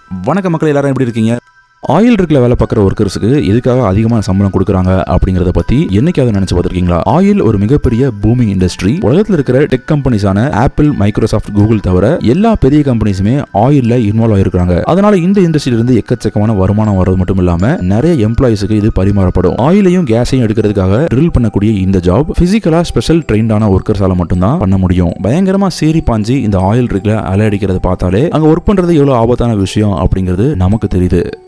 வணக்க மக்கள் எல்லாரும் எப்படி இருக்கீங்க ஆயில் ரிக்ல வேலை பார்க்குற ஒர்க்கர்ஸுக்கு எதுக்காக அதிகமான சம்பளம் கொடுக்குறாங்க அப்படிங்கறத பத்தி என்னைக்காவது நினைச்சு பார்த்திருக்கீங்களா ஆயில் ஒரு மிகப்பெரிய பூமிங் இண்டஸ்ட்ரி உலகத்தில் இருக்கிற டெக் கம்பெனிஸான ஆப்பிள் மைக்ரோசாஃப்ட் கூகுள் தவிர எல்லா பெரிய கம்பெனிஸுமே ஆயில்ல இன்வால்வ் ஆயிருக்காங்க அதனால இந்த இண்டஸ்ட்ரியில இருந்து எக்கச்சக்கமான வருமானம் வர்றது மட்டும் இல்லாம நிறைய எம்ப்ளாயிஸுக்கு இது பரிமாறப்படும் ஆயிலையும் கேஸையும் எடுக்கிறதுக்காக ட்ரில் பண்ணக்கூடிய இந்த ஜாப் பிசிக்கலா ஸ்பெஷல் ட்ரெயின்டான ஒர்க்கர்ஸால மட்டும்தான் பண்ண முடியும் பயங்கரமா சேரி பாஞ்சு இந்த ஆயில் ரிக்ல அலையடிக்கிறத பார்த்தாலே அங்க ஒர்க் பண்றது எவ்வளவு ஆபத்தான விஷயம் அப்படிங்கிறது நமக்கு தெரியுது